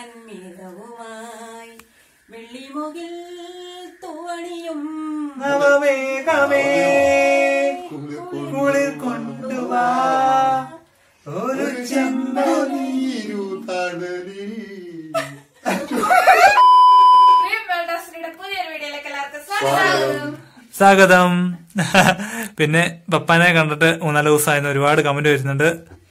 നന്മിതവുമായി വെള്ളിമുകിൽ തൂവണിയും നവമേഘമേ കുളിർ കൊണ്ടുവാ ഒരു ചെമ്പു നീരു തടലിൽ ഡ്രീം വേൾഡ് ഓഫ് പുതിയൊരു വീഡിയോയിലേക്ക് എല്ലാവർക്കും സ്വാഗതം സ്വാഗതം പിന്നെ പപ്പാനെ കണ്ടിട്ട് മൂന്നാല് ദിവസമായിരുന്നു ഒരുപാട് കമന്റ് വരുന്നുണ്ട്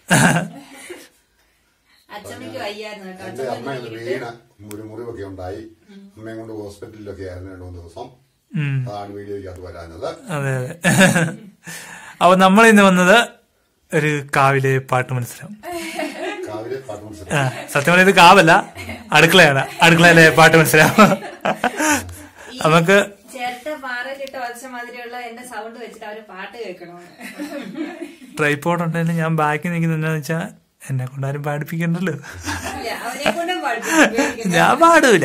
അച്ഛമ്മയ്ക്ക് വയ്യായിരുന്നു കേട്ടോ എന്റെ അച്ഛമ്മ അമ്മ ഇന്ന് വീണ് ഒരു മുറിവൊക്കെ ഉണ്ടായി അമ്മയും കൊണ്ട് ഹോസ്പിറ്റലിലൊക്കെ ആയിരുന്നു രണ്ടു മൂന്ന് ദിവസം ഉം, അതാണ് വീഡിയോയ്ക്കകത്ത് വരാഞ്ഞത് അതെ അതെ അപ്പൊ നമ്മൾ ഇന്ന് വന്നത് ഒരു കാവിലെ പാട്ട് മത്സരം കാവിലെ പാട്ട് ആ, മത്സരം സത്യം പറഞ്ഞാൽ ഇത് കാവല്ല അടുക്കളയാണ് അടുക്കളയിലെ പാട്ട് മത്സരം നമുക്ക് ചിരട്ട പാറയിലിട്ട് വച്ച മാതിരിയുള്ള എന്റെ സൗണ്ട് വെച്ചിട്ട് അവര് പാട്ട് കേൾക്കണമെന്ന് ട്രൈപ്പോർഡ് ഉണ്ടെങ്കിലും ഞാൻ ബാക്കി നിൽക്കുന്നതെന്ന് വെച്ചാൽ എന്നെ കൊണ്ടാരും പാടിപ്പിക്കണ്ടല്ലോ ഇല്ല, അവരെ കൊണ്ടും പാടിപ്പിക്കും ഞാൻ പാടൂല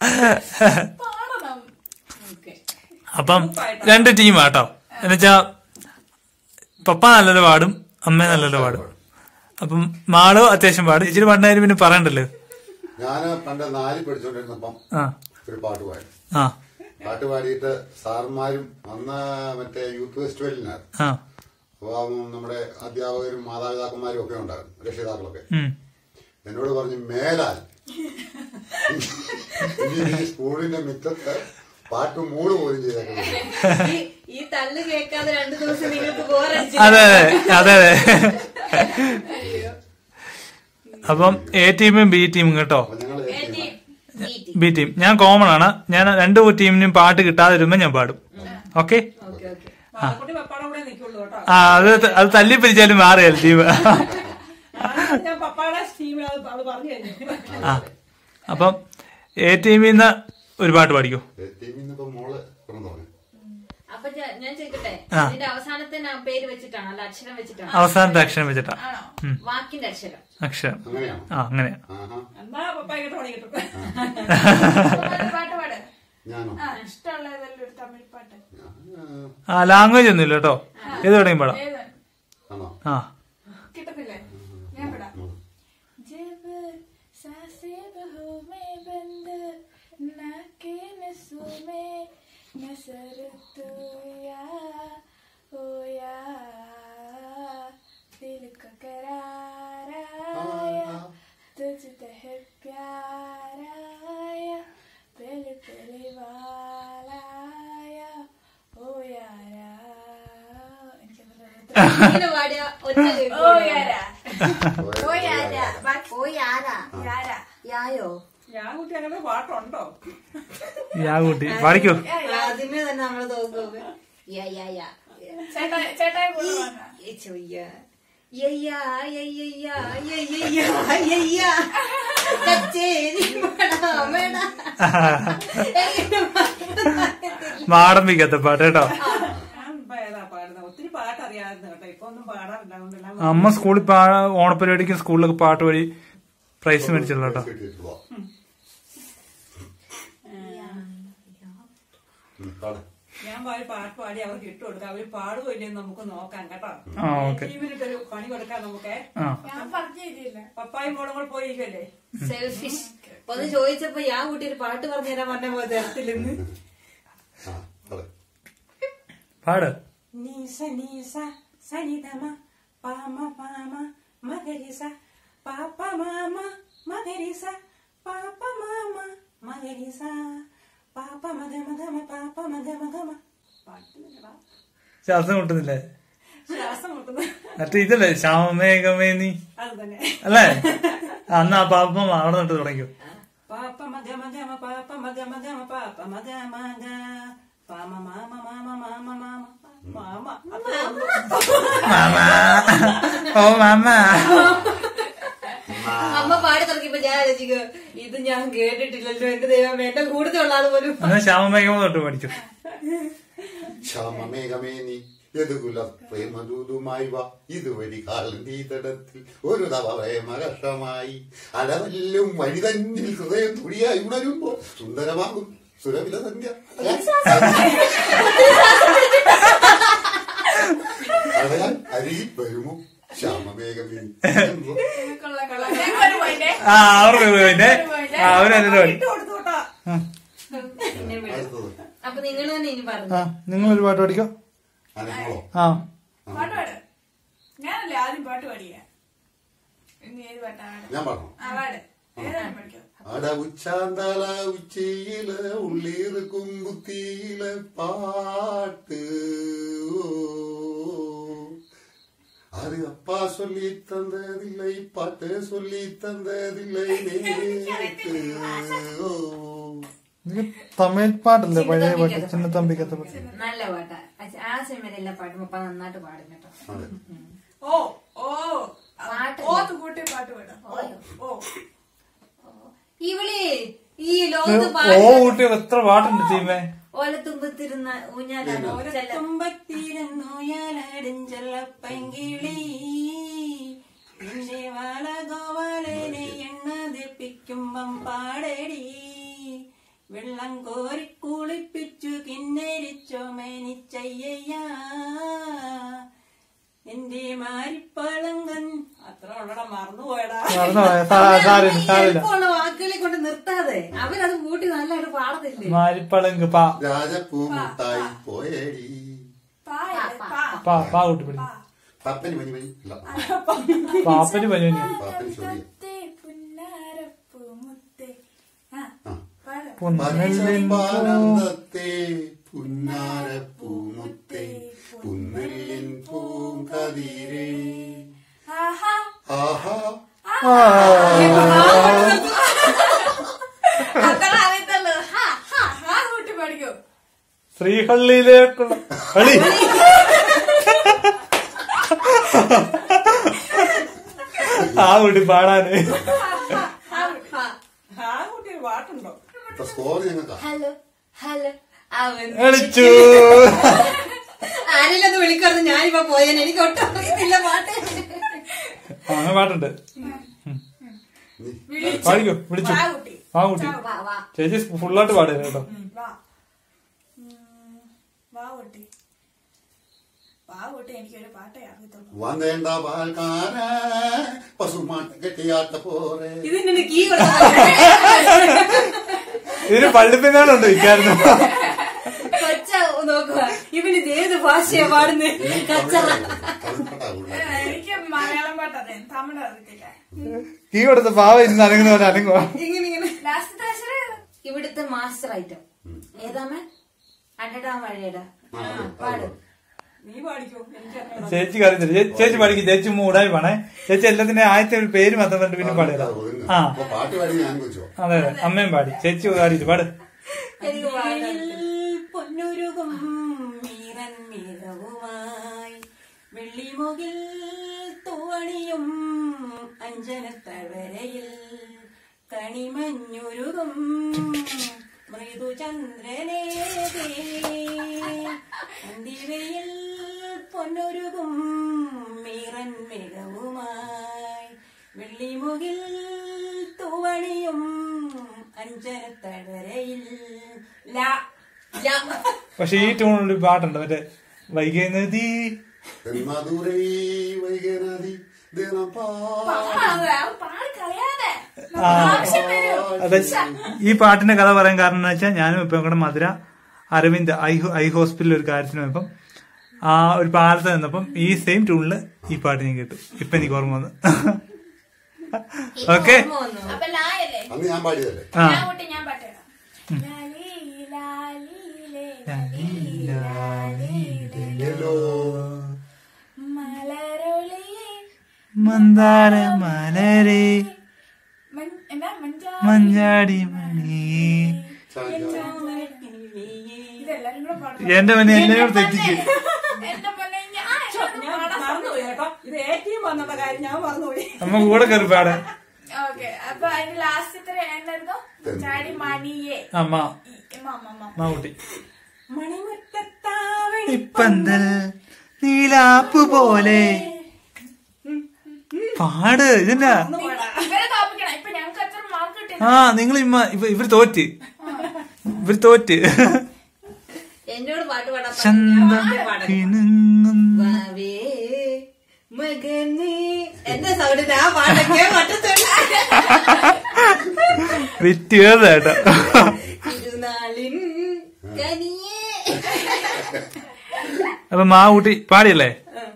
അപ്പം രണ്ട് ടീമാട്ടോ എന്നുവെച്ചാ പപ്പ നല്ലൊരു പാടും അമ്മ നല്ലൊരു പാടും അപ്പം മാളോ അത്യാവശ്യം പാടും ഇച്ചിരി പാടിനായാലും പിന്നെ പറയണ്ടല്ലോ ഞാൻ പണ്ട് നാലിൽ പഠിച്ചുകൊണ്ടിരുന്നപ്പം ആ ഒരു പാട്ട് പാടി ആ പാട്ട് പാടിയിട്ട് സാറന്മാരും അന്ന് മറ്റേ യൂത്ത് ഫെസ്റ്റിവലിനായിരുന്നു ആ അപ്പോൾ നമ്മുടെ അധ്യാപകരും മാതാപിതാക്കന്മാരും ഒക്കെ ഉണ്ടായിരുന്നു രക്ഷിതാക്കളൊക്കെ ഉം. എന്നോട് പറഞ്ഞു മേലാൽ ഇനി ഈ സ്കൂളിന്റെ മിറ്റത്ത് പാട്ട് മൂട് പോലും ചെയ്തേക്കുന്നത് ഈ- ഈ തള്ളു കേൾക്കാതെ രണ്ടു ദിവസം നിങ്ങൾക്ക് ബോറടിച്ചു അതെ അതെ അതെ അതെ അപ്പം എ ടീമും ബി ടീമും കേട്ടോ അപ്പൊ ഞങ്ങൾ ബി ടീം ഞാൻ കോമൺ ആണ് ഞാൻ രണ്ടു ടീമിനും പാട്ട് കിട്ടാതെ വരുമ്പോ ഞാൻ പാടും ഓക്കെ ഓക്കെ ഓക്കെ പാലക്കുട്ടി പപ്പാടെ കൂടെ നിൽക്കുള്ളൂ കേട്ടോ ആ അത് അത് തല്ലി പിരിച്ചാലും മാറിയല്ല ടീം ആദ്യം ഞാൻ പപ്പാടെ ടീമിൽ അത് അത് പറഞ്ഞു കഴിഞ്ഞു ആ അപ്പം എ ടീമിൽ നിന്ന് ഒരു പാട്ട് പാടിക്കോ ടീമിൽ നിന്ന് ഇപ്പൊ മോള് പറഞ്ഞു പറഞ്ഞു അപ്പൊ ഞാൻ ഞാൻ ചോദിക്കട്ടെ ആ. ഇതിന്റെ അവസാനത്തെ ന- പേര് വെച്ചിട്ടാണ് അല്ല അക്ഷരം വെച്ചിട്ടാണ് അവസാനത്തെ അക്ഷരം വെച്ചിട്ടാ വാക്കിന്റെ അക്ഷരം അക്ഷരം അങ്ങനെയാണോ ആ അങ്ങനെയാ ആഹാ എന്നാ പപ്പ ഇങ്ങോട്ട് പണി കിട്ടും പാട്ട് പാട് ഞാനോ ആ ഇഷ്ടമുള്ള ഏതെങ്കിലും ഒരു തമിഴ് പാട്ട് ഞാൻ, ആ ലാംഗ്വേജ് ഒന്നുമില്ല കേട്ടോ ഏത് വേണമെങ്കിലും പാടാം ഏത് ആണോ ആ കിട്ടത്തില്ലേ ഞാൻ പാടാം ഉം. जब सांसें बहू में बंद नाके नसों में नजर तू या ओ या दिल का करार आया तुझसे है प्यार आया पहले पहले वाला आया ओ यारा ഇങ്ങനെ പാടിയ ഒറ്റ ओ यारा ഓ, यारा ഓ യാരാ यारा യായോ ഞാൻ കുട്ടി അങ്ങനെ പാട്ടുണ്ടോ യാ കൂട്ടി പാടിക്കോ ആദ്യമേ തന്നെ നമ്മള് തോക്കും യാ യാ യാ ചേട്ടാ ചേട്ടായി കൂടെ വന്നാ ഈ ചോയ്യ. യയ്യാ, യയ്യയ്യാ, യയ്യയ്യാ, യയ്യാ. കച്ചേരി മടാമേട. എങ്ങനെ പാടുന്നത്? മാടമ്പിക്കത്തെ പാട്ട് കേട്ടോ ഞാൻ ഇപ്പൊ ഏതാ പാടുന്നത് ഒത്തിരി പാട്ട് അറിയാമായിരുന്നു കേട്ടോ ഇപ്പൊ ഒന്നും പാടാറില്ല അതുകൊണ്ടെല്ലാം അമ്മ സ്കൂളിൽ പാ ഓണപ്പരിപാടിക്കും സ്കൂളിലൊക്കെ പാട്ട് വഴി പ്രൈസ് മേടിച്ചല്ലോ കേട്ടോ കിട്ടിയിട്ടുള്ളോ? ഉം, പാട്. ഞാൻ പാടി പാട്ട് പാടി അവർക്ക് ഇട്ട് കൊടുക്കാം അവര് പാടുവോ ഇല്ലെന്ന് നമുക്ക് നോക്കാം കേട്ടോ ആ ഓക്കെ ടീമിലിട്ടൊരു പണി കൊടുക്കാം നമുക്ക് ആ ഞാൻ പറഞ്ഞു തരില്ല പപ്പായും മോളും കൂടെ പോയിരിക്കല്ലേ സെൽഫിഷ് അപ്പൊ ഒന്ന് ചോദിച്ചപ്പോ ഞാൻ കുട്ടി ഒരു പാട്ട് പറഞ്ഞു തരാൻ പറഞ്ഞ പോലെ തരത്തില്ലെന്ന് ആ, പാട്. പാട് നീസ നീസ സനിതമ പാമ പാമ മകരിസ പാപ്പ മാമ മകരിസ പാപ്പ മാമ മകരിസ പാപ്പ മഗ മഗമ പാപ്പ മഗ മഗമ പാട്ടില്ലടാ ശ്വാസം മുട്ടുന്നില്ലേ ശ്വാസം മുട്ടുന്നു മറ്റേ ഇതല്ലേ ശ്യാമേഘമേ നീ അത് തന്നെ അല്ലേ അന്ന് ആ പാപ്പം അവിടെ നിന്നിട്ട് തുടങ്ങിയോ പാപ്പ മഗ മഗമ പാപ്പ മഗ മഗമ പാപ്പ മഗ മഗ പാമ മാമ മാമ മാമ മാമ മാമ അത്രേ ഉള്ളൂ. മാമ ഓ മാമ അമ്മ പാടി തുടങ്ങിയപ്പോ ഞാൻ ആലോചിക്കുക ഇത് ഞാൻ കേട്ടിട്ടില്ലല്ലോ എന്റെ ദൈവം എന്റെ കൂടുതലുള്ള ആള് പോലും എന്നാ ശ്യാമേഘമ തൊട്ട് പഠിച്ചു ശ്യാമമേഘമേ നീ യദുകുല പ്രേമദൂതുമായി വാ ഇതുവഴി കാലന്തീ തടത്തിൽ ഒരു തവ പ്രേമകർഷമായി അലവല്ലും വഴി തന്നിൽ ഹൃദയം തുടിയായി ഉണരുമ്പോ സുന്ദരമാകും സുരവില സന്ധ്യ അടയാൻ അരികിൽ വരുമോ ശ്യാമമേഘമേ കൊള്ളാം കൊള്ളാം ഞങ്ങൾക്കൊരു പോയിന്റ് ആ അവർക്ക് പിന്നെ ആ അവര് നല്ലൊരു പാടി ഇട്ട് കൊടുത്തു കേട്ടോ ആ. പിന്നെ വിടും. അടുത്തത് അപ്പൊ നിങ്ങൾ തന്നെ ഇനി പറഞ്ഞു ആ നിങ്ങളൊരു പാട്ട് പഠിക്കോ അനങ്ങളോ ആ പാട്ട് പാട് ഞാനല്ലേ ആദ്യം പാട്ട് പാടിയ ഇനി ഏത് പാട്ടാണ് ഞാൻ പറഞ്ഞു ആ പാട് ഏതാണ് പഠിക്കോ അട ഉച്ചാന്തല ഉച്ചിയില ഉള്ളിറുക്കും ബുത്തിയില പാട്ട് ஓ. அது அப்பா சொல்லி தந்ததில்லை பாட்டு சொல்லி தந்ததில்லை நேத்து ஓ. ഇത് തമിഴ് പാട്ടല്ലേ പഴയ പാട്ട് ചിന്ന തമ്പിക്കത്തെ പാട്ട് നല്ല പാട്ടാ ആ- ആ സിനിമയിലെ എല്ലാ പാട്ടും പപ്പ നന്നായിട്ട് പാടും കേട്ടോ അതെ ഓ ഓ പാട്ട് ഓത്ത് കൂട്ടി പാട്ട് പാടാം ഓ ഓ ഇവള് ഈ ലോകത്ത് ഓ പാടുന്ന കൂട്ടി എത്ര പാട്ടുണ്ട് ടീമേ ഓലത്തുമ്പത്തിരുന്ന ഊഞ്ഞാലാണ് ചെല്ല തുമ്പത്തിരുന്നോയാലടും ചെല്ലപ്പൈങ്കിളി നിന്റെ വാളഗോവാലനെ എണ്ണ തെപ്പിക്കുമ്പം പാടടി വെള്ളം കോരി കുളിപ്പിച്ചു കിന്നരിച്ചോ മേനിച്ചയ്യ എന്റെ മാരിപ്പളങ്കൻ അത്ര ഉള്ളട മറന്നുപോയടാ മറന്നുപോയ സാരില്ല സാരില്ല എളുപ്പമുള്ള വാക്കുകളെ കൊണ്ട് നിർത്താതെ അവരത് കൂട്ടി നല്ലതായിട്ട് പാടത്തില്ലേ മാരിപ്പളങ്ക് പാ രാജപ്പൂ മുട്ടായി പോയടി പായല്ലേ പാ പാ പാ കൂട്ടി പിടി പപ്പന് മണി മണി അല്ല പാപ്പന് പനിയനി പാപ്പന് ചൊല്ലിയ മുത്തേ പുന്നാരപ്പൂ മുത്തേ ആ ആ പാട് പൊന്നല്ലിൻ പച്ചപ്പാനന്ദത്തെ പുന്നാരപ്പൂമുത്തെ പുന്നല്ലിൻ പൂങ്കതിരേ ആഹാ ആഹാ അത്ര അറിയത്തുള്ളൂ ഹാ ഹാ ഹാ കൂട്ടി പഠിക്കൂ ശ്രീഹള്ളിയിലേക്കുള്ള കളി ആ കൂട്ടി പാടാന് ആ കുട്ടി ഒരു പാട്ടുണ്ടോ ഇപ്പൊ സ്കോർ ഞങ്ങൾക്കാ ഹലോ ഹലോ അവൻ കളിച്ചു ആരെങ്കിലും ഒന്ന് വിളിക്കാറുണ്ട് ഞാനിപ്പോ പോയേനെ എനിക്ക് ഒട്ടും അറിയത്തില്ല പാട്ട് ആ, അങ്ങനെ പാട്ടുണ്ട് പാടിക്കോ വിളിച്ചു വാ കുട്ടി ആ കുട്ടി വാ വാ ചേച്ചി ഫുള്ളായിട്ട് പാടുക കേട്ടോ വാ ഉം, വാ കുട്ടി വാ കുട്ടി എനിക്കൊരു പാട്ടേ അറിയത്തുള്ളൂ വന്നേണ്ട പാൽക്കാര പശുമാട്ട് കെട്ടിയാട്ട പോരെ ഇതിന്റെ കീ കൊടുത്താ ഇതിന് പള്ളിപ്പിന്നാലുണ്ട് ഇക്കായിരുന്നു കൊച്ച നോക്കുക ഇവന് ഇത് ഏത് ഭാഷയാ പാടുന്നത് കച്ചറ ഏ, എനിക്ക് മലയാളം പാട്ട് അറിയാം തമിഴ് അറിയത്തില്ല കീ കൊടുത്ത പാവ ഇരുന്ന് അനങ്ങുന്ന പോലെ അനങ്ങുക ഇങ്ങനെ ഇങ്ങനെ ലാസ്റ്റ് അക്ഷരം ഏതാ? ഇവിടുത്തെ മാസ്റ്റർ ഐറ്റം ഏതാമേ അടടാ മഴയടാ പാട് നീ പാടിക്കോ എനിക്കറിയാം ചേച്ചി അറിയത്തില്ല ചേ- ചേച്ചി പഠിക്കും ചേച്ചി മൂടായി പാണേ ചേച്ചി എല്ലാത്തിന്റെ ആദ്യത്തെ ഒരു പേര് മാത്രം പറഞ്ഞിട്ട് പിന്നെ പാടുക ആ അപ്പൊ പാട്ട് പാടി ഞാൻ വെച്ചോ അതെ അതെ അമ്മയും പാടി ചേച്ചി പാടിയിട്ട് പാട് എനിക്ക് പാടാൻ പൊന്നുരുകും മീറൻ മികവുമായി വെള്ളിമുകിൽ തൂവണിയും അഞ്ജനത്തവരയിൽ കണിമഞ്ഞുരുകും മൃദുചന്ദ്രനേ അന്തിവയിൽ പൊന്നുരുകും മീറൻ മികവുമായി വെള്ളിമുകിൽ തൂവണിയും അഞ്ജനത്തവരയിൽ ലാ ലാ. പക്ഷെ ഈ ട്യൂണിൽ ഒരു പാട്ടുണ്ട് മറ്റേ വൈകനദി മധുരൈ വൈകനദി ദിനം പാടാതെ, അത് പാടി കളയാതെ ആ ആവശ്യം വരും അതെ ഈ പാട്ടിന്റെ കഥ പറയാൻ കാരണം എന്ന് വെച്ചാൽ ഞാനും ഇപ്പം കൂടെ മധുര അരവിന്ദ് ഐ ഹോ- ഐ ഹോസ്പിറ്റലിൽ ഒരു കാര്യത്തിന് പോയപ്പം ആ ഒരു പാലത്ത് നിന്നപ്പം ഈ സെയിം ട്യൂണില് ഈ പാട്ട് ഞാൻ കേട്ടു ഇപ്പൊ എനിക്ക് ഓർമ്മ വന്നു ഓക്കെ ഓർമ്മ വന്നു. അപ്പൊ ലായല്ലേ അന്ന് ഞാൻ പാടിയതല്ലേ ആ ഞാൻ കുട്ടി ഞാൻ പാട്ടേടാം ലാലി, ലാലിലേ, യെല്ലോ മലരൊളിയേ, മന്ദാര മലരെ മൻ- എന്നാ മഞ്ചാ മഞ്ചാടി മണി ഇതെല്ലാരും കൂടെ പാടണം എന്റെ മനെ എല്ലാവരും തെറ്റിച്ച് എന്റെ പൊന്നെ ഞാൻ എന്നോട് ഞാൻ പാടാൻ മറന്നുപോയി കേട്ടോ ഇത് എ ടി എം വന്നിട്ട കാര്യം ഞാൻ മറന്നുപോയി നമ്മ കൂടെ കയറി പാടാൻ ഓക്കെ അപ്പൊ അതിന്റെ ലാസ്റ്റത്തെ എന്നായിരുന്നു ചാടി മണിയെ അമ്മ ഈ- മ- മ- മ. മാവുട്ടി മണിമുറ്റത്താവണി ഇപ്പന്തൽ നീലാപ്പ് പോലെ പാട് ഇതെന്നാ ഇവരെ തോപ്പിക്കണം ഇപ്പൊ ഞങ്ങൾക്ക് എത്ര മാർക്ക് കിട്ടി ആ നിങ്ങൾ ഇമ്മ ഇവ- ഇവര് തോറ്റ് ഇവര് തോറ്റ് എന്നോട് പാട്ട് പാടാൻ ചന്ത പറഞ്ഞാ ഞാൻ പാട്ട് പാടാം. കിണുങ്ങും വാവേ മകനേ എന്റെ സൗണ്ടിന്റെ ആ പാട്ടൊക്കെ പറ്റത്തുള്ളൂ വിറ്റുകേത കേട്ടോ ഇരുനാളിൻ കനിയേ അപ്പൊ മാ കൂട്ടി പാടിയല്ലേ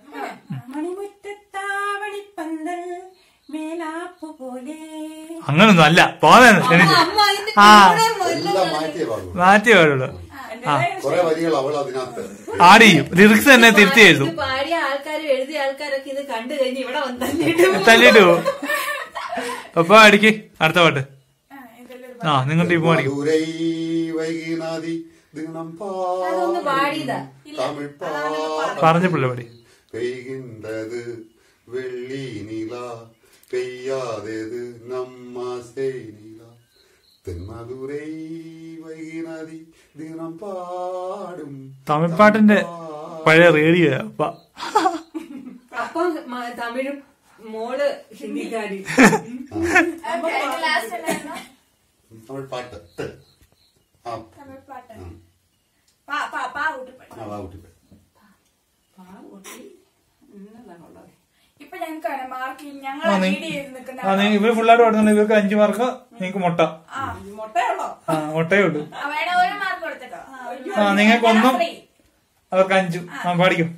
മണിമുറ്റത്താവണിപ്പന്തൽ മേലാപ്പു പോലെ അങ്ങനൊന്നും അല്ല പോന്നെ എനിക്ക് അമ്മ അതിന്റെ ആ. കൂടെ മുല്ല എല്ലാം മാറ്റിയേ പാടുള്ളൂ മാറ്റി പാടുള്ളൂ ആ കുറെ വരികൾ അവൾ അതിനകത്ത് ആഡ് ചെയ്യും ലിറിക്സ് തന്നെ തിരുത്തി എഴുതും ഇത് പാടിയ ആൾക്കാരും എഴുതിയ ആൾക്കാരൊക്കെ ഇത് കണ്ടു കഴിഞ്ഞ് ഇവിടെ വന്ന് തന്നിട്ട് തല്ലിട്ട് പോവും പപ്പ അടിക്ക് അടുത്ത പാട്ട് ആ, ഇതെല്ലാം ആ നിങ്ങളുടെ ടീം അടിക്കും മധുരൈ വൈകിനാദി ദിനം അതൊന്ന് പാടിയതാ. തമിഴ് പാ പറഞ്ഞപ്പോഴേ പാടി പെയ്கின்றது வெள்ளி நிலா பெய்யாதது நம்ம நிலா தென்மதுரை வைகினதி தினம் பாடும் തമിഴ് പാട്ടിന്റെ പഴയ റേഡിയോ അപ്പ അപ്പം മ- തമിഴും മോള് ഹിന്ദിക്കാരി Okay, അതിന്റെ last എന്നായിരുന്നു? தமிழ் பாட்டு த. ആ തമിഴ് പാട്ട്. പാ, പാ, പാ ഊട്ടിപ്പാട്ട്. ആ, വാ കുട്ടി. പാവൂട്ടി എന്നതാണ് ഉള്ളത് ഇപ്പൊ ഞങ്ങൾക്ക് മാർക്ക് ആ, ഞങ്ങളെ നീ- ലീഡ് ചെയ്ത് നിൽക്കുന്ന ആ നിങ്ങൾ ഇവര് ഫുള്ളായിട്ട് പാടുന്നുണ്ട് ഇവർക്ക് അഞ്ചു മാർക്ക് നിങ്ങൾക്ക് മുട്ട ആ മുട്ടയുള്ളോ ആ മുട്ടയേ ഉള്ളൂ ആ, വേണേ ഒരു മാർക്ക് കൊടുത്തേക്കോ ആ നിങ്ങൾക്കൊന്നും free. അവർക്ക് അഞ്ചും ആ പാടിക്കും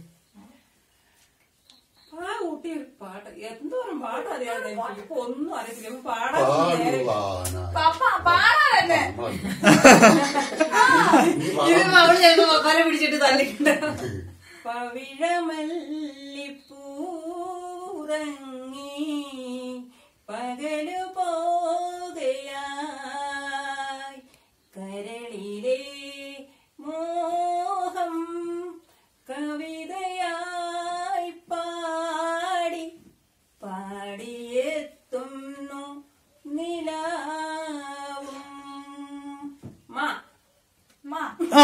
പാവൂട്ടി ഒരു പാട്ട് എന്തോരം പാട്ട് അറിയാതെ എനിക്ക് ഇപ്പൊ ഒന്നും അറിയത്തില്ല ഇപ്പൊ പാടാൻ നേരെ പാടുവാനായി പപ്പ പാടാതന്നെ നമ്മള് നീ ഇത് പാടാൻ അവള് ചിലപ്പോ പപ്പനെ പിടിച്ചിട്ട് തല്ലിക്കണ്ട പവിഴമല്ലിപ്പൂറങ്ങി പകലു പോകയായി കരളിലെ മോഹം കവിതയായി പാടി പാടിയെത്തുന്നു നിലാവും മാ മാ ആ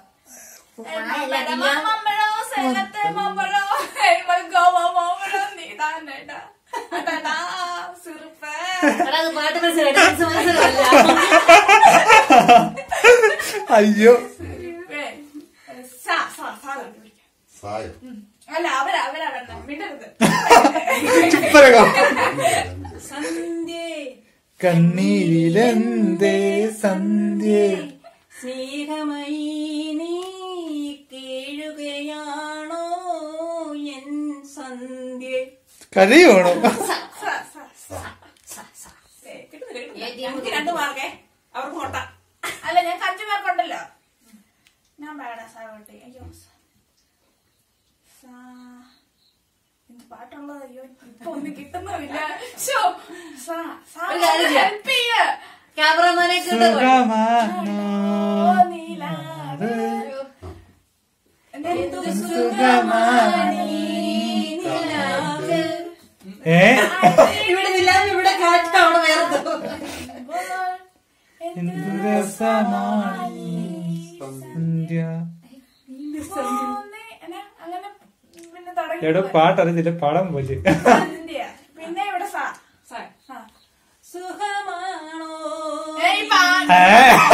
മമ്പഴോ സേലത്തെ മമ്പഴോ ഗോവ മമ്പഴോ നീതാനട അടടാ സുറുപ്പേ എടാ, അത് പാട്ട് മനസ്സിലായി ഡാൻസ് മനസ്സിലല്ല അയ്യോ സുറുപ്പേ സാ സാ സാ എന്ന് വിളിക്കാം. സായം അല്ല അവരാ അവരാ വേണ്ട മിണ്ടരുത് സന്ധ്യേ കണ്ണീരിലെന്തേ സന്ധ്യ സ്നേഹമായി നീ കേഴുകയാണോ എൻ സന്ധ്യ കരയുവാണോ സാ സാ സാ ഏയ്, കിട്ടുന്നില്ല, കിട്ടുന്നില്ല. ഞങ്ങൾക്ക് രണ്ട് മാർക്കേ അവർക്ക് മുട്ട അല്ല ഞങ്ങൾക്ക് അഞ്ചു മാർക്കുണ്ടല്ലോ ഞാൻ പാടാ സാവട്ടെ അയ്യോ സാ എന്ത് പാട്ടുള്ളത് അയ്യോ ഇപ്പൊ ഒന്നും കിട്ടുന്നുമില്ല ശോ, സാ, സാ, ഒരു കാര്യം ചെയ്യാം. help ചെയ്യ്. ക്യാമറമാനെ കൊണ്ട് സുഖമാണോ ഓ, നീലാവ്. എന്ത് സുഖമാണീ നിലാവ്. ഏ ഇവിടെ നിലാവ് ഇവിടെ കാറ്റ് അവിടെ വേറെ എന്തോ. എന്തു രസമാണീ സന്ധ്യ അങ്ങനെ പിന്നെ തുടങ്ങി എടോ പാട്ടറിയത്തില്ല പടം പോലെ സന്ധ്യ. പിന്നെ ഇവിടെ സാ സാ. ആ. സുഖമാണോ ഏയ് പാ- ഏ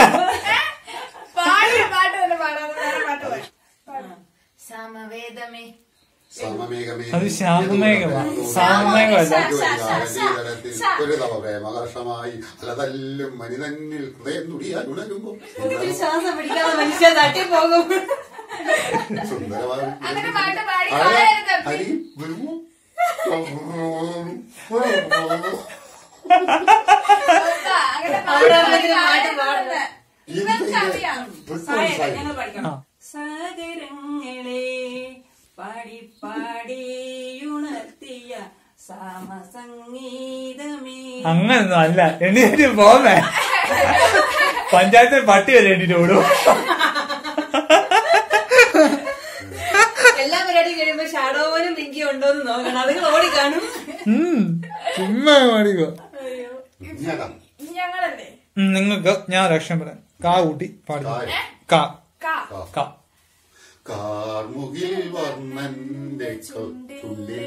പാടിയ പാട്ട് തന്നെ പാടാതെ വേറെ പാട്ട് പാടി സമവേദമേ സമമേഘമേ അത് ശ്യാമമേഘമാ. സാമമേഘമല്ല. ഒരു തവ പ്രേമകർഷമായി അലതല്ലും മനിതന്നിൽ ഹൃദയം തുടിയാൽ ഉണരുമ്പോ ഒത്തിരി ശ്വാസം പിടിക്കാതെ മനുഷ്യ തട്ടി പോകും സുന്ദരമായ അങ്ങനെ പാട്ട് പാടി ഹരി- കളയരുത്. ഹരി വരുമോ? എന്താ? അങ്ങനെ അവിടെ പാട്ട് പാടി ഒരു പാട്ട് കളയരുത്. ഇവർക്കറിയാം സായ ഞങ്ങൾ ആ. പഠിക്കണം സാഗരങ്ങളെ പാടി പാടി ഉണർത്തിയ സാമസംഗീതമേ അങ്ങനൊന്നും അല്ല എണ്ണീറ്റ് പോമേ പഞ്ചായത്തിൽ പട്ടി വരെ എണ്ണീറ്റ് ഓടും എല്ലാ പരിപാടിയും കഴിയുമ്പോ ഷാഡോവനും പിങ്കി ഉണ്ടോ എന്ന് നോക്കണം അതുങ്ങൾ ഓടിക്കാണും ഉം, ചുമ്മാ പാടിക്കോ ഞാനാ. ഞങ്ങളല്ലേ നിങ്ങൾക്ക് ഞാൻ ഒരു അക്ഷരം പറയാം കാ കൂട്ടി പാടി കാ. കാ കാ കാ കാർമുകിൽ വർണ്ണന്റെ ചു- ചുണ്ടിൽ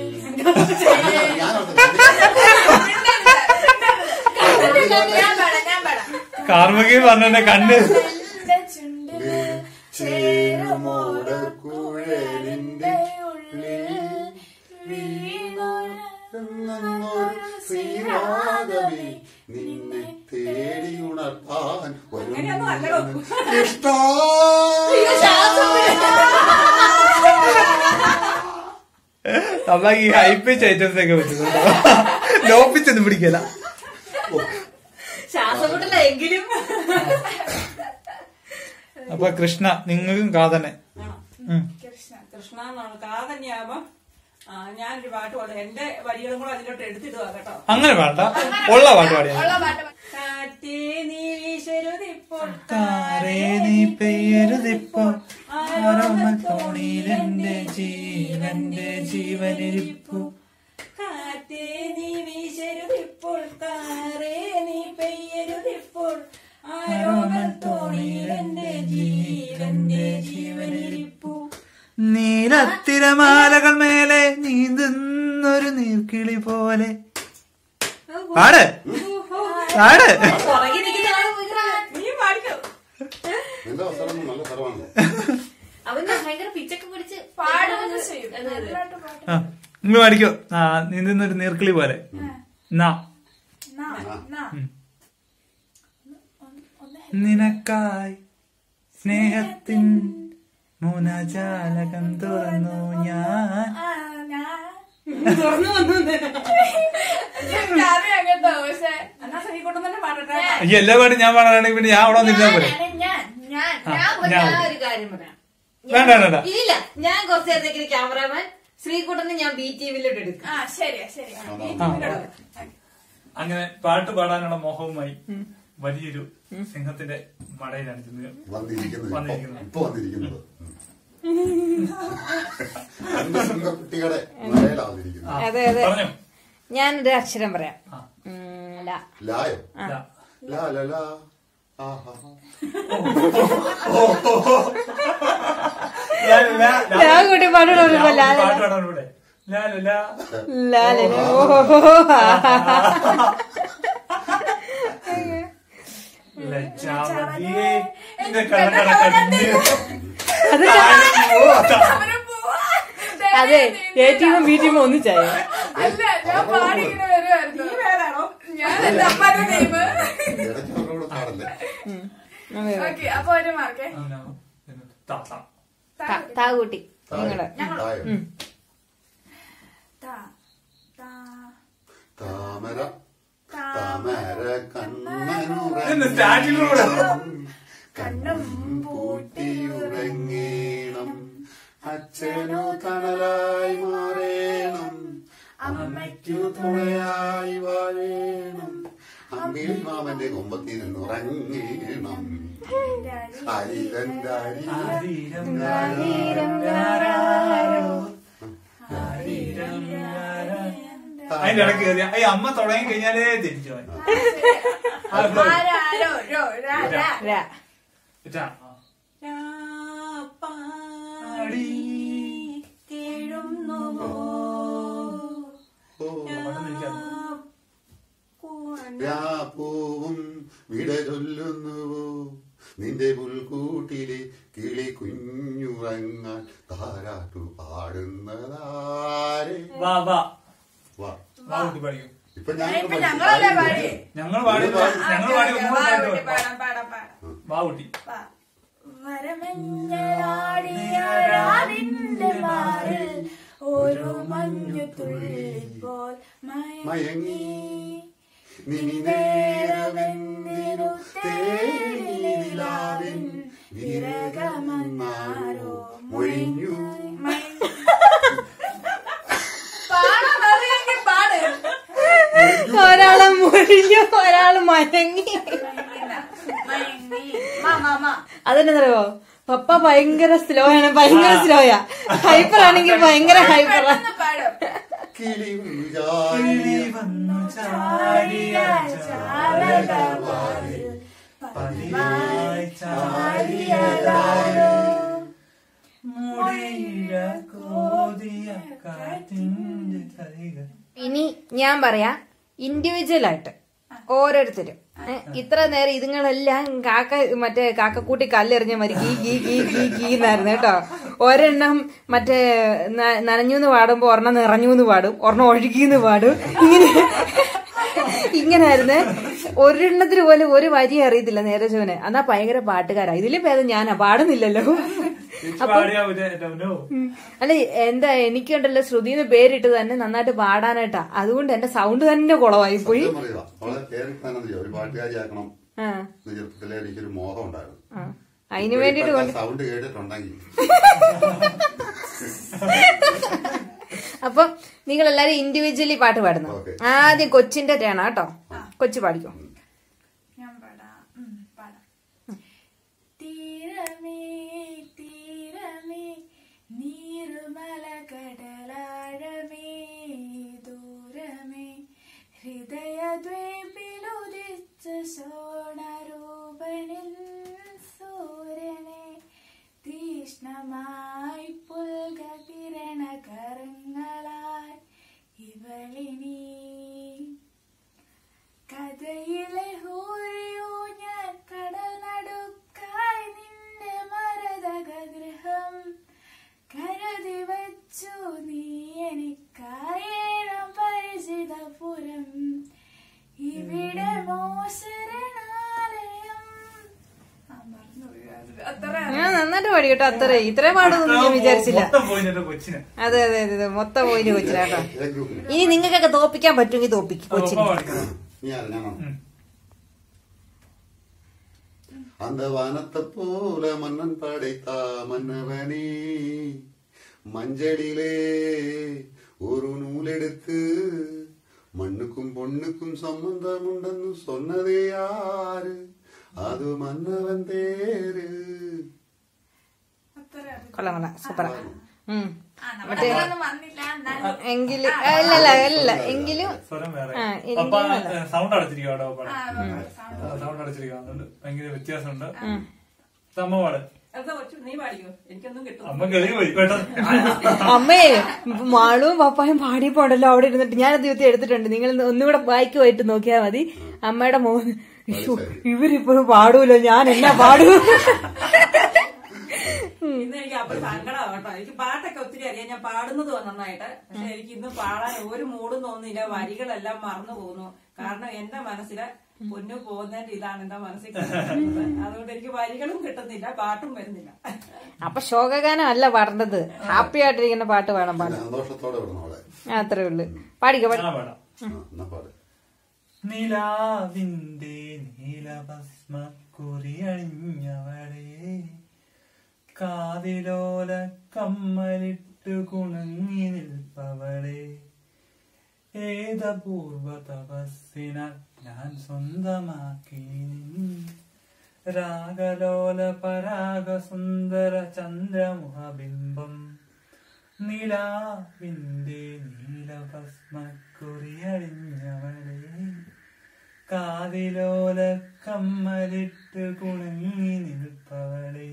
ഞാൻ പാടാം ഞാൻ പാടാം കാർമുകി പറഞ്ഞ കണ്ണ് എന്റെ ചുണ്ടിൽ ചേരുമോട കുഴലിന്റെ ഉള്ളിൽ വീണു ഉണർത്താൻ അങ്ങനെയൊന്നും അല്ലടോ. കൃഷ്ണ അമ്മ ഈ ഹൈ പിച്ച് ഐറ്റംസ് ഒക്കെ പറ്റുന്നുണ്ടോ ലോ പിച്ച് ഒന്നും പിടിക്കല ശ്വാസം മുട്ടല എങ്കിലും അപ്പൊ കൃഷ്ണ നിങ്ങൾക്കും കാതന്നെ ആണോ? ഉം. കൃഷ്ണ കൃഷ്ണ എന്നാണ് കാതന്നെയാവുമ്പം ആ, ഞാനൊരു പാട്ട് പാടും എന്റെ വരികളും കൂടെ അതിലോട്ട് എടുത്തിടുക കേട്ടോ അങ്ങനെ വേണ്ട ഉള്ള പാട്ട് പാടിയാ ഉള്ള പാട്ട് പാ- കാറ്റേ നീ വീശരുതിപ്പോൾ കാരേ നീ പെയ്യരുതിപ്പോൾ തോണിയിലെന്റെ ജീവന്റെ ജീവനിരിപ്പു കാറ്റേ നീ വീശരുതിപ്പോൾ കാറേ നീ പെയ്യരുതിപ്പോൾ ആരോമൽ തോണിയിലെന്റെ ജീവന്റെ ജീവനിരിപ്പു നീലത്തിരമാലകൾ മേലെ നീന്തുന്നൊരു നീർക്കിളി പോലെ പാട് പാട് പുറകെ നിൽക്കുന്ന ആള് ഭയങ്കര നീ പാടിക്കോ നിന്റെ സ്ഥലം നല്ല സ്ഥലമാണ് അവന്റെ ഭയങ്കര പിച്ചൊക്കെ പിടിച്ച് പാടുകയൊക്കെ ചെയ്യും അതെ, അതെ. നല്ലതായിട്ട് പാട്ട് ആ നിങ്ങൾ പാടിക്കോ ആ നീന്തുന്നൊരു നീർക്കിളി പോലെ നാ നാ, നാ. നിനക്കായി സ്നേഹത്തിൻ മൂനാജാലകം തുറന്നു ഞാൻ ആ, ഞാൻ തുറന്നു വന്നു എനിക്കറിയാം കേട്ടോ പക്ഷെ എന്നാ സഹിക്കോട്ടം തന്നെ പാടട്ടെ ഈ എല്ലാ പാട്ടും ഞാൻ പാടാണെങ്കിൽ പിന്നെ ഞാൻ അവിടെ നിന്നാ പോലെ ഞാനാണ് ഞാൻ ഞാൻ ആ, ഞാൻ ഒരു- ഞാൻ ഞാൻ ഒരു കാര്യം പറയാം വേണ്ട വേണ്ട വേണ്ട ഇല്ല ഞാൻ കുറച്ച് നേരത്തേക്ക് ക്യാമറാമാൻ ശ്രീകുട്ടനെ ഞാൻ ബി ടി വിയിലോട്ട് എടുക്കും ആ ശരിയാ ശരിയാ അങ്ങനെ പാട്ട് പാടാനുള്ള മോഹവുമായി വലിയൊരു സിംഹത്തിന്റെ മടയിലാണ് ചെന്ന് വന്നിരിക്കുന്നത് ഇപ്പൊ- വന്നിരിക്കുന്നത്. ഇപ്പൊ വന്നിരിക്കുന്നത് രണ്ട് സിംഹക്കുട്ടികളെ മലയിലാ വന്നിരിക്കുന്നത് അതെ അതെ പറഞ്ഞു ഞാനൊരു അക്ഷരം പറയാം ആ. ഉം, ല. ലായോ ഇതാ. ലാ ലാ ലാ ആഹാ ലാ, ലാ, ലാ. ലാ കൂട്ടി പാടണം ഒരു ലാ, ലാ, ലാ. പാട്ട് പാടാൻ ഇവിടെ. ലാ, ലാ, ലാ. ലാ, ലാ, ലാ. ഓ, ലജ്ജാവതിയേ, നിന്റെ കണ്ണടക്കണ്ണിൽ അത് അവര് പോവാ. അതെ എ ടീമും ബി ടീമും ഒന്നിച്ചായ അല്ല ഞാൻ പാടി ഇങ്ങനെ വരുമായിരുന്നു നീ വേറാണോ ഞാൻ എന്റെ അമ്മാന്റെ ടീം ഇടയ്ക്ക് അവരോട് പാടല്ലേ ഓക്കെ അപ്പൊ ഒരു മാർക്കേ താ, താ. താ കൂട്ടി നിങ്ങള് തായോ താ താ താമര താമര ഇന്ന് സ്റ്റാർട്ടിങ്ങിലൂടെ. കണ്ണും പൂട്ടിയുറങ്ങേണം അച്ഛനു തണലായി മാറേണം അമ്മയ്ക്കു തുണയായി വാഴേണം അമ്മിളി മാമന്റെ കൊമ്പത്തിരുന്ന് ഉറങ്ങേണം അരിതന്റെ ആരീരം രാരീരം രാരാരോ. ആരീരം രാരാ. അതിന്റെ ഇടയ്ക്ക് കയറി ഈ അമ്മ തുടങ്ങി കഴിഞ്ഞാലേ തിരിച്ചു പോയി. ആ, flow. ആരാരോ രോ രാ രാ രാ. ഇതാ. ആ. പാടി കേഴുന്നുവോ ഓ പെട്ടെന്ന് എനിക്കത്. പൂവും വിട ചൊല്ലുന്നുവോ നിന്റെ പുൽക്കൂട്ടിലെ കിളി കുഞ്ഞുറങ്ങാൻ താരാട്ടു പാടുന്നതാരെ വാ വാ വാ വാ കുട്ടി പഠിക്കും ഇപ്പൊ ഇപ്പൊ ഞങ്ങളല്ലേ പാടി ഞങ്ങൾ പാടി ഞങ്ങൾ പാടി ഒന്നും വാ, പാടി കുട്ടി, പാടാം പാടാം പാടാം വാ കുട്ടി വാ. വരമഞ്ഞാടിയാടിന്റെ മാറിൽ ഒരു മഞ്ഞു തുള്ളിപ്പോൾ മയങ്ങി നിനി നേരമെന്നിനു തേടിലാവിൻ വിരകമന്നാരോ മൊഴിഞ്ഞു പാടാൻ അറിയാമെങ്കിൽ പാട് ഒരാള് മുഴിഞ്ഞു ഒരാള് മയങ്ങി മയങ്ങി മാ മാ മാ അതെന്നറിയോ പപ്പ ഭയങ്കര സ്ലോ ആണ് ഭയങ്കര സ്ലോയാ ഹൈപ്പർ ആണെങ്കിൽ ഭയങ്കര ഹൈപ്പറാ പെട്ടെന്ന് പാടും കിളി കിളി വന്നു ചാടിയ ചാരകവാതിൽ പതിവായി ചാടിയതാരോ മുടിയിഴ കോതിയ കാറ്റിന്റെ കൈകൾ ഇനി ഞാൻ പറയാ ഇൻഡിവിജ്വൽ ആയിട്ട് ഓരോരുത്തരും ഏ, ഇത്ര നേരം ഇതുങ്ങളെല്ലാം കാക്ക മറ്റേ കാക്കക്കൂട്ടി കല്ലെറിഞ്ഞ മതി ഗീ ഗീ ഗീ ഗീ ഗീ എന്നായിരുന്നു കേട്ടോ ഒരെണ്ണം മറ്റേ ന- നനഞ്ഞൂന്ന് പാടുമ്പോ ഒരെണ്ണം നിറഞ്ഞൂന്ന് പാടും ഒരെണ്ണം ഒഴുകിന്ന് പാടും ഇങ്ങനെ ഇങ്ങനായിരുന്നു ഒരെണ്ണത്തിന് പോലും ഒരു വരി അറിയത്തില്ല നേരെ ചോനെ എന്നാ ഭയങ്കര പാട്ടുകാരാ ഇതിലും ഭേദം ഞാനാ പാടുന്നില്ലല്ലോ ചേച്ചി പാടിയാ ഒരു എന്റെ പൊന്നോ. ഉം. അല്ല എന്താ എനിക്കുണ്ടല്ലോ ശ്രുതിന്ന് പേരിട്ട് തന്നെ നന്നായിട്ട് പാടാനായിട്ടാ അതുകൊണ്ട് എന്റെ സൗണ്ട് തന്നെ കുളമായി പോയി സത്യം പറയുക അവളെ പേരിട്ടാണെന്ന് ചെയ്യാം ഒരു പാട്ടുകാരിയാക്കണം ആ എന്ന് ചെറുപ്പത്തിലെ എനിക്കൊരു മോഹം ഉണ്ടായിരുന്നു ആ. അതിന് വേണ്ടിട്ട് കൊണ്ട് സൗണ്ട് കേട്ടിട്ടുണ്ടെങ്കിൽ അപ്പൊ നിങ്ങൾ എല്ലാരും ഇൻഡിവിജ്വലി പാട്ട് പാടുന്നു ഓക്കേ. ആദ്യം കൊച്ചിന്റെ ടേണ കേട്ടോ കൊച്ചു പാടിക്കോ ഞാൻ പാടാം ഉം, പാടാം തീരമേ തീരമേ നീരുമല കടലാഴമേ ദൂരമേ ഹൃദയദ്വീപിലുദിച്ച സോണരൂപനിൽ സൂര്യനെ തീഷ്ണമായി പുൽക കിരണ കരങ്ങളായി ഇവളിനീ കഥയിലെ ഹൂരിയോ ഞാൻ കടൽ നടുക്കായി നിന്റെ മരതകഗ്രഹം കരുതി വച്ചു നീ എനിക്കായേണം പരിചിതപുരം ഇവിടെ മോശരണാലയം ആ, മറന്നുപോയി. അത് അത്ര ഞാൻ നന്നായിട്ട് പാടി കേട്ടോ അത്ര ഇത്രേ പാടുന്നു ഞാൻ വിചാരിച്ചില്ല മൊത്തം പോയി എന്റെ കൊച്ചിന് അതെ അതെ അതെ അതെ മൊത്തം പോയിന് കൊച്ചിനാട്ടോ ഏത് ഗ്രൂപ്പിന് ഇനി നിങ്ങൾക്കൊക്കെ തോപ്പിക്കാൻ പറ്റുമെങ്കിൽ തോപ്പിക്കും ഒപ്പം കൊച്ചിന് പാടിക്കണം ഞാൻ ഞാനാണോ ഉം. அந்த வானத்தை போல மன்னன் படைத்தா மன்னவனே மஞ்சளிலே ஒரு நூலெடுத்து மண்ணுக்கும் பொண்ணுக்கும் சம்பந்தம் உണ്ടെന്ന് சொன்னதே யாரு அது மன்னவன் தேரு അത്ര അത് കൊള്ളാം കൊള്ളാം സൂപ്പറാ ഉം ആ, നമ്മുടെ അത്രയൊന്നും വന്നില്ല എന്നാലും എങ്കിലും ആ, ഇല്ല ഇല്ല ഇല്ല എങ്കിലും സ്വരം വേറെ ആ, എനിക്ക് അപ്പൊ നല്ല. സൗണ്ട് അടച്ചിരിക്കും അവിടെ പാട് ആ, sound. സൗണ്ട് അടച്ചിരിക്കും അതുകൊണ്ട് ഭയങ്കര വ്യത്യാസമുണ്ട് അമ്മ പാട് അത് കൊച്ചു നീ പാടിക്കോ എനിക്കൊന്നും കിട്ടും അമ്മ കിളി പോയി പെട്ടെന്ന് അമ്മേ മാളും പപ്പായും പാടിയപ്പോണ്ടല്ലോ അവിടെ ഇരുന്നിട്ട് ഞാൻ ദൈവത്തെ എടുത്തിട്ടുണ്ട് നിങ്ങൾ ഒന്നുകൂടെ വായിക്കുമായിട്ട് നോക്കിയാൽ മതി അമ്മയുടെ മോൻ "ശ്ശോ, ഇവരിപ്പോ പാടൂലോ ഞാൻ എന്നാ പാടൂ ഇന്ന് എനിക്ക് അപ്പൊ സങ്കടമാണ് കേട്ടോ എനിക്ക് പാട്ടൊക്കെ ഒത്തിരി അറിയാം ഞാൻ പാടുന്നത് നന്നായിട്ട് പക്ഷെ എനിക്ക് ഇന്ന് പാടാൻ ഒരു മൂടും തോന്നുന്നില്ല വരികളെല്ലാം മറന്നു പോകുന്നു കാരണം എന്റെ മനസ്സില് പൊന്നു പോകുന്നതിന്റെ ഇതാണ് എന്റെ മനസ്സിൽ കിടക്കുന്നത്. അതുകൊണ്ട് എനിക്ക് വരികളും കിട്ടുന്നില്ല പാട്ടും വരുന്നില്ല അപ്പൊ ശോകഗാനം അല്ല പാടേണ്ടത് ഹാപ്പി ആയിട്ടിരിക്കുന്ന പാട്ട് വേണം പാടാൻ സന്തോഷത്തോടെ വിടണം അവിടെ ആ, അത്രേ ഉള്ളു പാടിക്കോ പാടി ഞാൻ പാടാം ആ, എന്നാ പാട് നിലാവിന്റെ നീലഭസ്മ കുറിയണിഞ്ഞവളെ കാതിലോല കമ്മലിട്ട് കുണങ്ങി നിൽപ്പവളെ ഏതപൂർവ തപസ്സിന ഞാൻ സ്വന്തമാക്കി നിൻ രാഗലോല പരാഗ സുന്ദര ചന്ദ്രമുഖബിംബം നിലാവിന്റെ നീലഭസ്മ കുറിയണിഞ്ഞവളെ കാതിലോല കമ്മലിട്ട് കുണങ്ങി നിൽപ്പവളെ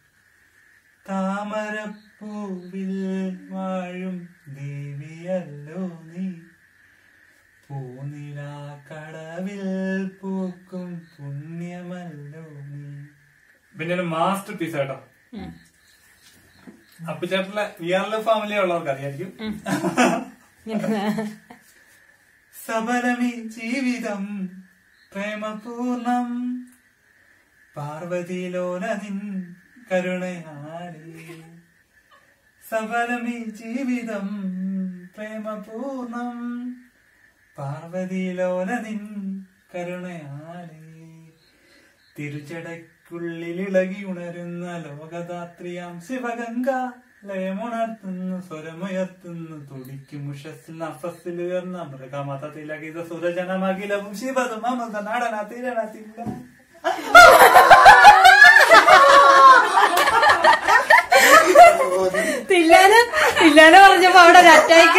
താമരപ്പൂവിൽ വാഴും ദേവിയല്ലോ നീ പൂനിലാക്കടവിൽ പൂക്കും പുണ്യമല്ലോ നീ പിന്നെ ഒരു മാസ്റ്റർ പീസ് കേട്ടോ അപ്പുചേട്ടനിലെ വി ആർ എൽ ഫാമിലി ഉള്ളവർക്ക് അറിയായിരിക്കും സബലമി ജീവിതം പ്രേമപൂർണം പാർവതിലോലനിൻ കരുണയാലേ സബലമി ജീവിതം പ്രേമപൂർണം പാർവതിലോലനിൻ കരുണയാലേ തിരുച്ചടയ്ക്കുള്ളിൽ ഇളകി ഉണരുന്ന ലോകദാത്രിയാം ശിവഗംഗ ലയമുണർത്തുന്നു സ്വരമുയർത്തുന്നു തുടിക്കും ഉഷസ്സിൽ നഫസ്സിൽ ഉയർന്ന മൃഗമത തിലകിത സുരജനമഖിലവും ശിവതും അമൃത നടന തിരണത്തില്ല തില്ലാന തില്ലാന പറഞ്ഞപ്പോ അവിടെ ഒരു അറ്റാക്ക്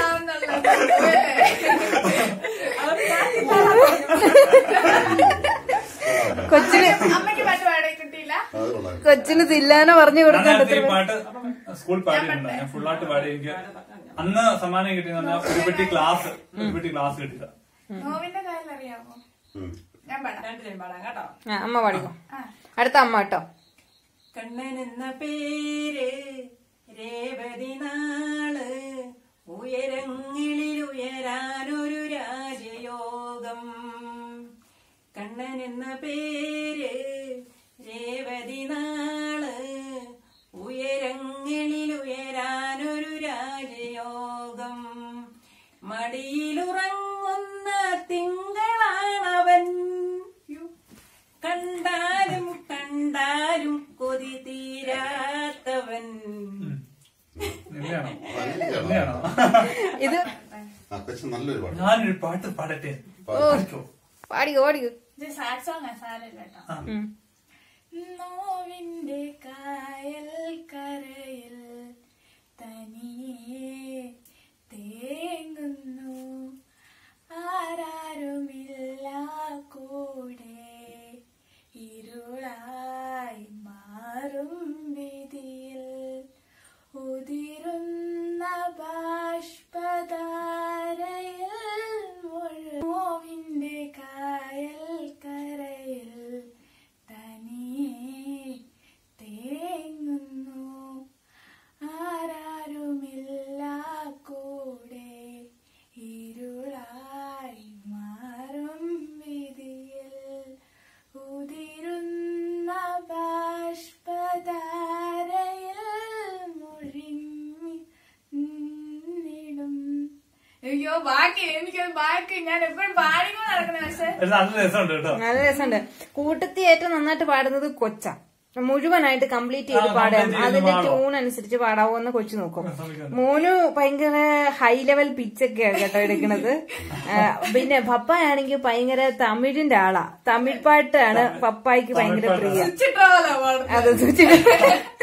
കൊച്ചിന് അമ്മയ്ക്ക് പാട്ട് പാടി കിട്ടിയില്ല അത് കൊള്ളാം കൊച്ചിന് തില്ലാന പറഞ്ഞു ഞാൻ കൊടുക്കാൻ നേരത്തെ ഈ പാട്ട് സ്കൂൾ പാടിയിട്ടുണ്ട് ഞാൻ ഫുള്ളായിട്ട് പാടി എനിക്ക് അന്ന് സമ്മാനം കിട്ടിയെന്ന് പറഞ്ഞാൽ ഒരു പെട്ടി ക്ലാസ് ഒരു പെട്ടി ക്ലാസ് കിട്ടിയതാ നോവിന്റെ കാര്യം അറിയാമോ ഉം. ഞാൻ പാടാം രണ്ടുപേരും പാടാം കേട്ടോ ആ, അമ്മ പാടിക്കോ ആ അടുത്ത അമ്മ കേട്ടോ കണ്ണൻ എന്ന പേര് രേവതി നാള് ഉയരങ്ങളിൽ ഉയരാനൊരു രാജയോഗം കണ്ണൻ എന്ന പേര് രേവതി നാള് ഉയരങ്ങളിൽ ഉയരാനൊരു രാജയോഗം മടിയിലുറങ്ങുന്ന തിങ്കളാണവൻ കണ്ടാലും കണ്ടാലും കൊതി തീരാത്തവൻ എന്നെയാണോ അങ്ങനെയാണോ? എന്നെയാണോ ഇത് ആ കൊച്ചു നല്ലൊരു പാട്ട് ഞാനൊരു പാട്ട് പാടട്ടെ പാടിക്കോ. പാടിക്കോ പാടിക്കോ ഇത് സാഡ് സോങ് സാരല്ല കേട്ടോ ആ. ഉം. നോവിന്റെ കായൽ കരയിൽ തനിയെ തേങ്ങുന്നു ആരാരുമില്ല കൂടെ ഇരുളായി മാറും വിധിയിൽ ഉതിരുന്ന ബാഷ്പധാരയിൽ മുഴു- നോവിന്റെ കായൽ കരയിൽ തനിയെ തേങ്ങുന്നു ആരാരുമില്ല കൂടെ ഇരുളായി മാറും വിധിയിൽ ഉതിരുന്ന ബാഷ്പധാരയിൽ മുഴുങ്ങി നിന്നിടും അയ്യോ ബാക്കി എനിക്കത് ബാക്കി ഞാൻ എപ്പോഴും പാടിക്കൊണ്ട് നടക്കുന്ന പക്ഷേ ഇത് നല്ല രസമുണ്ട് കേട്ടോ നല്ല രസമുണ്ട് കൂട്ടത്തിൽ ഏറ്റവും നന്നായിട്ട് പാടുന്നത് കൊച്ച മുഴുവനായിട്ട് കംപ്ലീറ്റ് ചെയ്ത് ആ, പാടാം complete ചെയ്ത് അതിന്റെ പാടും. ട്യൂൺ അനുസരിച്ച് പാടാവോ എന്ന് കൊച്ചു നോക്കും ശ്രമിക്കാം. മോന് ഭയങ്കര ഹൈ ലെവൽ പിച്ചൊക്കെയാണ് കേട്ടോ എടുക്കണത് ആ, പിന്നെ പപ്പായാണെങ്കിൽ ഭയങ്കര തമിഴിന്റെ ആളാ തമിഴ് പാട്ടാണ് പപ്പായ്ക്ക് ഭയങ്കര പ്രിയ ചിട്ടാലോ പാടുന്നത് അത് സൂചിപ്പിച്ചു.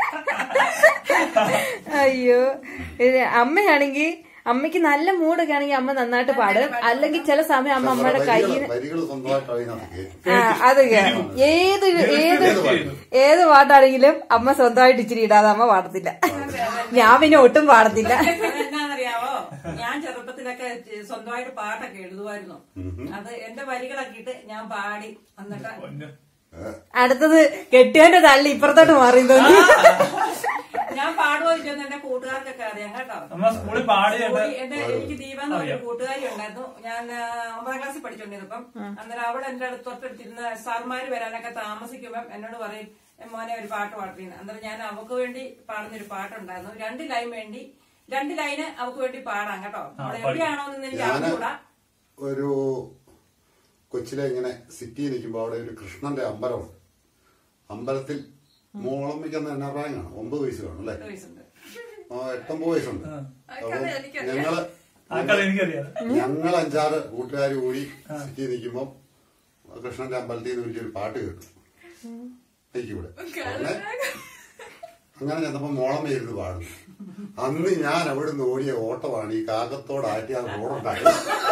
അയ്യോ ഇത് അമ്മയാണെങ്കിൽ അമ്മയ്ക്ക് നല്ല മൂടൊക്കെ ആണെങ്കിൽ അമ്മ നന്നായിട്ട് പാടും അല്ലെങ്കിൽ ചില സമയം അമ്മ അമ്മയുടെ കയ്യിൽ വരികൾ സ്വന്തമായിട്ട് അതിനകത്ത് കേൾക്കും ആ അത് കേറും. ഏത് ഏത് ഏത് പാട്ടാണെങ്കിലും അമ്മ സ്വന്തമായിട്ട് ഇച്ചിരി ഇടാതെ അമ്മ പാടത്തില്ല ഞാൻ പിന്നെ ഒട്ടും പാടത്തില്ല എന്നാന്നറിയാവോ ഞാൻ ചെറുപ്പത്തിലൊക്കെ സ്വന്തമായിട്ട് പാട്ടൊക്കെ എഴുതുമായിരുന്നു അത് എന്റെ വരികളൊക്കെ ഇട്ട് ഞാൻ പാടി എന്നിട്ട് പൊന്നു. അടുത്തത് കെട്ടിയവന്റെ തള്ളി ഇപ്പുറത്തോട്ട് മാറി തോന്നി ഞാൻ പാടുമോ ഇല്ലെന്ന് എന്റെ കൂട്ടുകാർക്കൊക്കെ അറിയാം കേട്ടോ നമ്മ സ്കൂളിൽ പാടിയിട്ട് കൂടി എന്റെ എനിക്ക് ദീപ എന്ന് പറഞ്ഞ കൂട്ടുകാരി ഉണ്ടായിരുന്നു ഞാൻ ആ, ഒമ്പതാം ക്ലാസ്സിൽ പഠിച്ചോണ്ടിരുന്നപ്പം അന്നേരം അവൾ എന്റെ അടുത്ത് തൊട്ടടുത്തിരുന്ന സാർമാര് വരാനൊക്കെ താമസിക്കുമ്പം എന്നോട് പറയും "എ, മോനെ ഒരു പാട്ട് പാടുന്നു അന്നേരം ഞാൻ അവക്ക് വേണ്ടി പാടുന്ന ഒരു പാട്ടുണ്ടായിരുന്നു രണ്ട് ലൈൻ വേണ്ടി രണ്ട് ലൈന് അവക്ക് വേണ്ടി പാടാം കേട്ടോ അവൾ എവിടെയാണോ എന്ന് എനിക്ക് ഞാന് അറിഞ്ഞുകൂടാ ഒരു കൊച്ചിലെ ഇങ്ങനെ സിറ്റിയിൽ നിൽക്കുമ്പോൾ അവിടെ ഒരു കൃഷ്ണന്റെ അമ്പലമുണ്ട് അമ്പലത്തിൽ മോളമ്മയ്ക്ക് എന്നാ പ്രായമാണ് ഒമ്പത് വയസ്സ് കാണും അല്ലേ പത്ത് വയസ്സുണ്ട് ആ എട്ടൊമ്പത് വയസ്സുണ്ട് അപ്പം ഞങ്ങള് ആ കഥ എനിക്കറിയാം ഞങ്ങൾ അഞ്ചാറ് കൂട്ടുകാർ കൂടി സിറ്റിയിൽ നിൽക്കുമ്പോൾ കൃഷ്ണന്റെ അമ്പലത്തിൽ നിന്ന് വലിയൊരു പാട്ട് കേട്ടു എനിക്കിവിടെ അങ്ങനെ അങ്ങനെ ചെന്നപ്പോ മോളമ്മ ഇരുന്ന് പാടുന്നു അന്ന് ഞാൻ അവിടുന്ന് ഓടിയ ഓട്ടമാണ് ഈ കാകത്തോടാറ്റി അത് റോഡുണ്ടായത്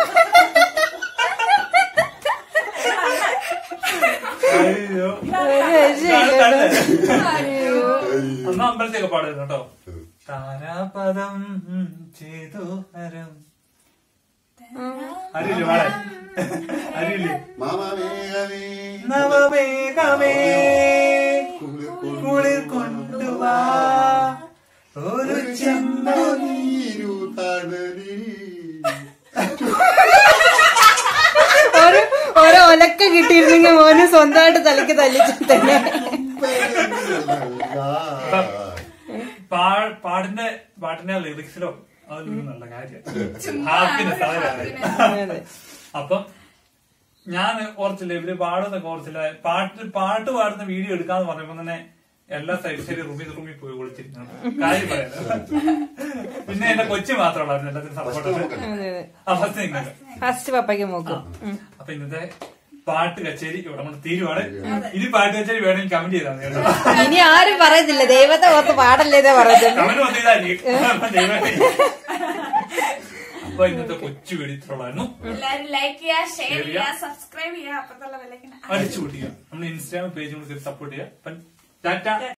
അയ്യോ ഒരു രക്ഷയില്ല. അന്ന് അമ്പലത്തൊക്കെ പാടുന്നു കേട്ടോ താരാപദം ചെയ്തു ഹരം അറിയില്ലേ പാടാൻ അറിയില്ലേ മാമേഘമേ നവമേഘമേ കുളിർ കുളിർ കൊണ്ടുവാ ഒരു ചെമ്പു നീരു തടലിൽ ഒരു ഒരു ഒലക്ക കിട്ടിയിരുന്നെങ്കിൽ മോന് സ്വന്തമായിട്ട് തലയ്ക്ക് തല്ലിച്ചു തന്നെ പാ- പാടിന്റെ പാട്ടിന്റെ ലിറിക്സിലോ അതൊന്നും നല്ല കാര്യം ഹാപ്പിനെസ് അതെ അപ്പം ഞാൻ ഓർച്ചില്ല ഇവര് പാടുന്നൊക്കെ ഓർച്ചില്ല പാട്ട് പാട്ട് പാടുന്ന വീഡിയോ എടുക്കാന്ന് പറഞ്ഞപ്പോ തന്നെ എല്ലാ സൈഡ് ശരി റൂമിൽ റൂമിൽ പോയി വിളിച്ചിരുന്നു കാര്യം പറയാം പിന്നെ എന്റെ കൊച്ചു മാത്രമുള്ളായിരുന്നു എല്ലാത്തിനും സപ്പോർട്ട് അവസ്ഥ ഇങ്ങനെ ഫസ്റ്റ് പപ്പയ്ക്ക് നോക്കും ഉം. അപ്പൊ ഇന്നത്തെ പാട്ട് കച്ചേരി ഇവിടെ കൊണ്ട് തീരുവാണ് ഇനി പാട്ട് കച്ചേരി വേണമെങ്കിൽ കമന്റ് ചെയ്താൽ മതി കേട്ടോ ഇനി ആരും പറയത്തില്ല ദൈവത്തെ ഓർത്ത് പാടല്ലേതേ പറയുന്നത് കമന്റ് വന്നതായിരിക്കും അപ്പൊ ഇന്നത്തെ കൊച്ചു വെടിത്തുള്ളായിരുന്നു എല്ലാരും ലൈക്ക് ചെയ്യുക ഷെയർ Share ചെയ്യുക ചെയ്യുക. സബ്സ്ക്രൈബ് ചെയ്യുക അപ്പത്തുള്ള വിലക്കുന്ന അടിച്ചു പൊട്ടിക്കുക നമ്മുടെ ഇൻസ്റ്റാഗ്രാം പേജ് കൂടി സപ്പോർട്ട് ചെയ്യുക അപ്പം ടാറ്റ